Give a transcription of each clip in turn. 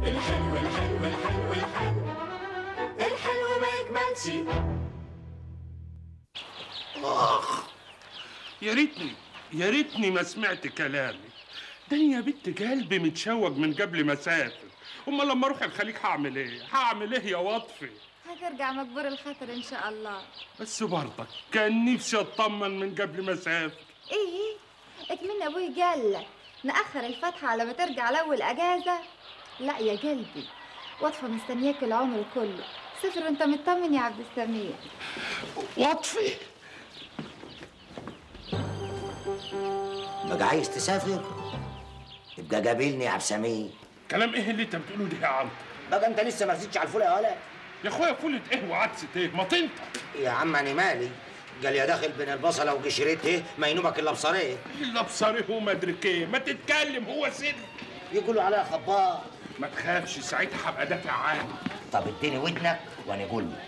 الحلو الحلو الحلو الحلو الحلو ما يكملش اخ يا ريتني يا ريتني ما سمعت كلامي ده أنا يا بنت قلبي متشوج من قبل ما اسافر امال لما اروح الخليج هعمل ايه هعمل ايه يا وطفي هترجع مجبور الخاطر ان شاء الله بس برضك كان نفسي اطمن من قبل ما اسافر ايه اكمن ابوي قال لك نأخر الفتحة على ما ترجع لأول أجازة لا يا قلبي واطفة مستنياك العمر كله سافر وانت مطمن يا عبد السميع وطفي بقى عايز تسافر يبقى قابلني يا عبد سمير كلام ايه اللي انت بتقوله ده يا عم بقى انت لسه ما رسيتش على الفول يا ولا يا اخويا فولة ايه وعدسة ايه ما تنطق يا عم انا مالي قال يا داخل بين البصله وقشرته ما ينوبك الا بصريه الا بصري هو ما ادري ايه ما تتكلم هو سر يقولوا عليها خبار ما تخافش ساعتها هبقى دافع عنه طب اديني ودنك وانا اقول لك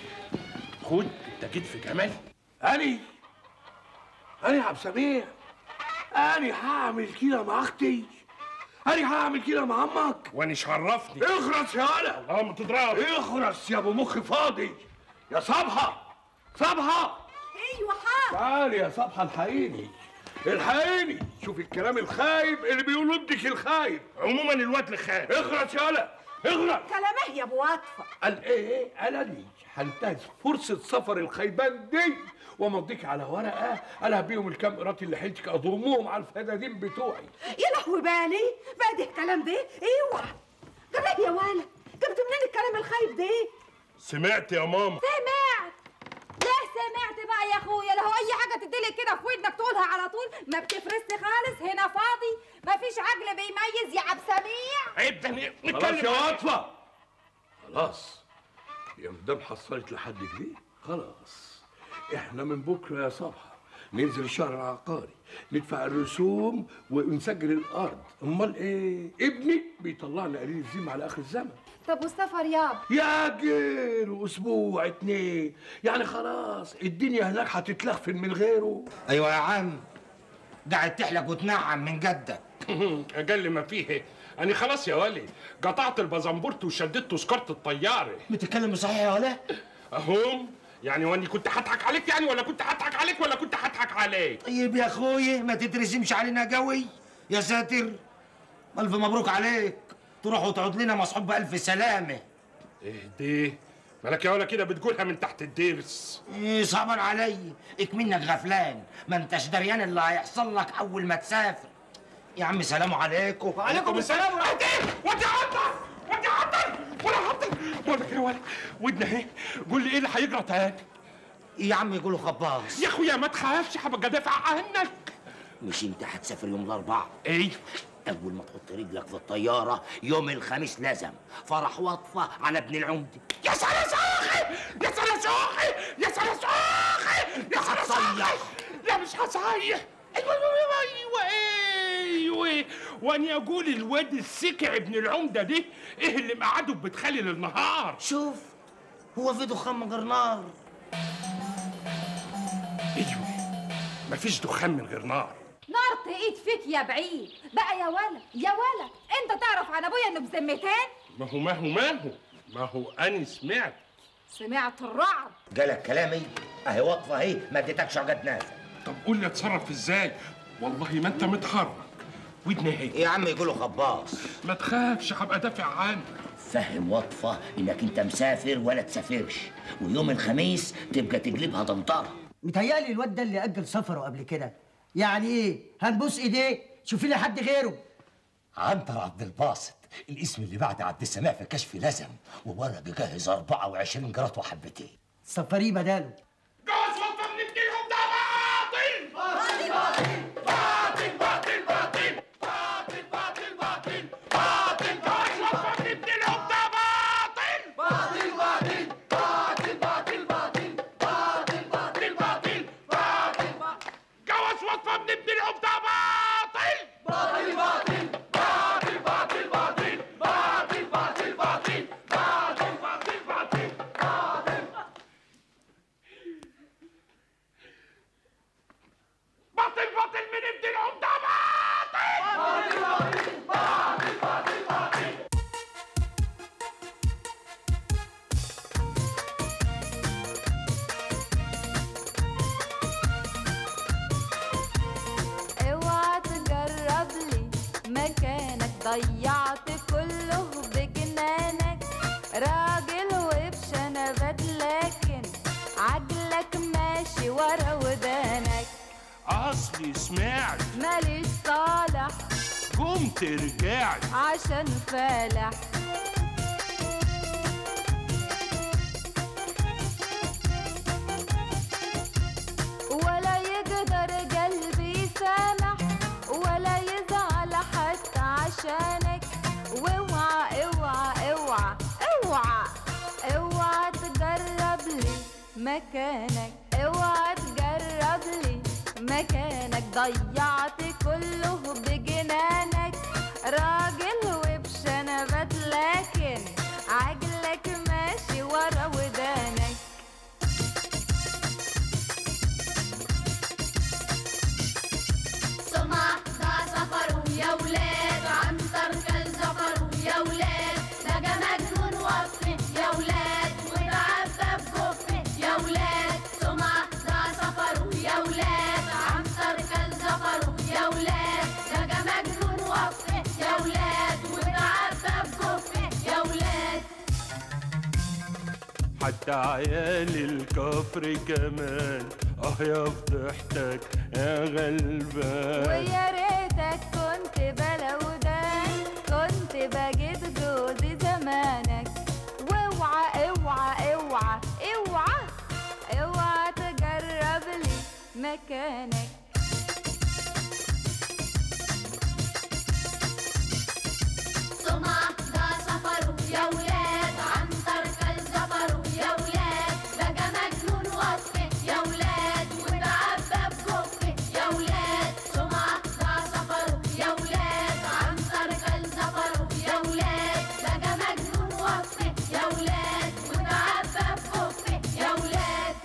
خد انت جيت في جمال أني أنا يا عبد سميع أنا هعمل كده مع أختي أنا هعمل كده مع أمك وانا شرفني اخرس يا ولد اه ما تضرب اخرس يا أبو مخ فاضي يا صبحة صبحة ايوه حاضر تعالي يا صبحة الحقيني الحقيني شوف الكلام الخايب اللي بيقولوا ابنك الخايب عموما الواد اللي خاف اخرس يا ولد اخرس كلام ايه يا ابو عطفه قال ايه قال لي هنتهز فرصة سفر الخيبان دي وامضيك على ورقة قالها بيهم الكام قراط اللي حيلتك اضمهم على الفدادين بتوعي يا لهوي بالي بقى ده الكلام ده ايوه ده ليه يا ولد جبت منين الكلام الخايب ده سمعت يا ماما سمعت ليه سمعت بقى يا اخويا لو اي حاجه تديلك كده في ودنك تقولها على طول ما بتفرسش خالص هنا فاضي ما فيش عقل بيميز يا عبد سميع عيب ده خلاص نتكلم يا عليه. عطفة خلاص يا مدام حصلت لحد جنيه خلاص احنا من بكره يا صبحة ننزل الشهر العقاري ندفع الرسوم ونسجل الارض امال ايه ابني بيطلعنا قليل الزيم على اخر الزمن طب والسفر يابا يا جير اسبوع اتنين يعني خلاص الدنيا هناك هتتلخفن من غيره ايوه يا عم قاعد تحلق وتنعم من جدك اقل ما فيه انا خلاص يا ولي قطعت البازنبورت وشددت تذكره الطياره بتتكلم صحيح يا ولا اهم يعني واني كنت هضحك عليك يعني ولا كنت هضحك عليك ولا كنت هضحك عليك طيب يا اخويا ما تترسمش علينا قوي يا ساتر الف مبروك عليك تروح وتقعد لنا مصحوب بالف سلامه ايه دي مالك يا ولا كده بتقولها من تحت الدرس ايه صعبان علي اكمنك غفلان ما انتش دريان اللي هيحصل لك اول ما تسافر يا عم سلام عليكم وعليكم السلام ورحمه الله ودي عطر ودي عطر ولا عطر بقول لك يا ولا ودنا اهي قول لي ايه اللي هيجرى تاني يا عم يقولوا خباص يا اخويا ما تخافش هبقى دافع عنك مش انت هتسافر يوم الاربعاء ايه اول ما تحط رجلك في الطياره يوم الخميس لازم فرح وطفه على ابن العمده يا سلام سوخي يا سلام سوخي يا سلام سوخي يا سلام هتصيح. سوخي لا مش هصيح ايوه ايوه ايوه ايوه واني اقول الواد السكع ابن العمده دي ايه اللي مقعده بتخلل النهار شوف هو في دخان من غير نار ايوه مفيش دخان من غير نار نار تقيد فيك يا بعيد بقى يا ولا يا ولا انت تعرف عن ابويا انه بذمتين ما هو ما هو ما هو ما هو انا سمعت سمعت الرعب جالك كلامي اهي واقفه اهي ما اديتكش عقد نافع طب قول لي اتصرف ازاي والله ما انت متحرك ودني اهي يا عم يقولوا خباص ما تخافش هبقى دافع عنك فهم وطفه انك انت مسافر ولا تسافرش ويوم الخميس تبقى تجلبها دمطره متهيألي الواد ده اللي أجل سفره قبل كده يعني إيه هنبوس إيديه شوفي لي حد غيره عنتر عبد الباسط الاسم اللي بعد عبد السميع في كشف لزم وورق جاهز 24 جرات وحبتين سفريه بداله جوز وطن نديهم ده باطل باطل باطل باطل باطل باطل باطل باطل جوز وطن نديهم ده باطل باطل باطل باطل باطل باطل باطل باطل باطل باطل جوز وطن نديهم ده باطل باطل باطل باطل باطل باطل باطل باطل باطل باطل باطل باطل باطل ضيعت كله بجنانك راجل وبشنبات لكن عجلك ماشي ورا ودانك اصلي سمعت ماليش صالح قمت رجعت عشان فالح ولا يقدر قلبي يسامح ولا يزعل حتى عشانك واوعى اوعى اوعى اوعى اوعى تجرب لي مكانك اوعى تجرب لي مكانك ضيعت كله بجنانك راجل وبشنبات لكن عجلك ماشي ورا ودانك سمع ده سفر ويا ولاد عنتر كان سفر ويا ولاد بقى مجنون وفي يا ولاد وتعبى بكفي يا ولاد سمع ده سفر ويا ولاد عنتر كان سفر ويا ولاد بقى مجنون وفي يا ولاد وتعبى بكفي يا ولاد حتى عيال الكفر كمان اه يا فضحتك يا غلبان ويا ريتك كنت بلودان كنت بجيب جوزي زمانك واوعى اوعى اوعى اوعى اوعى تجرب لي مكانك سمع ده سفر ويا ولاد عنتر كان سفر ويا ولاد بقى مجنون وفي يا ولاد وتعبى بكفي يا ولاد سمع ده سفر ويا ولاد عنتر كان سفر ويا ولاد بقى مجنون وفي يا ولاد وتعبى بكفي يا ولاد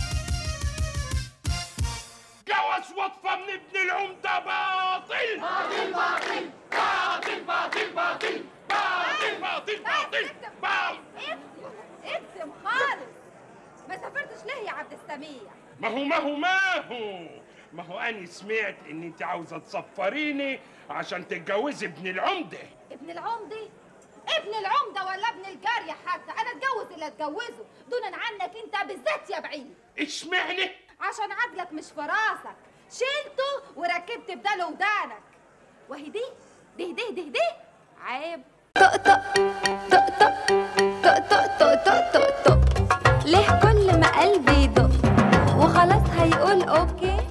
جوز وطفة من ابن العمدة باطل باطل باطل باطل باطل باطل باطل باطل باطل باطل اكتم اكتم خالص ما سافرتش ليه يا عبد السميع ما هو ما هو ما هو ما هو أنا سمعت إن أنت عاوزة تصفريني عشان تتجوزي ابن العمدة ابن العمدة ابن العمدة ولا ابن الجارية حتى انا اتجوز اللي اتجوزه دونا عنك انت بالذات يا بعيد اشمعنى؟ عشان عقلك مش في راسك شلته وركبت بداله ودانك وهي دي دي دي دي دي عيب طق طق طق طق طق طق طق طق طق طق ليه كل ما قلبي يدق وخلاص هيقول اوكي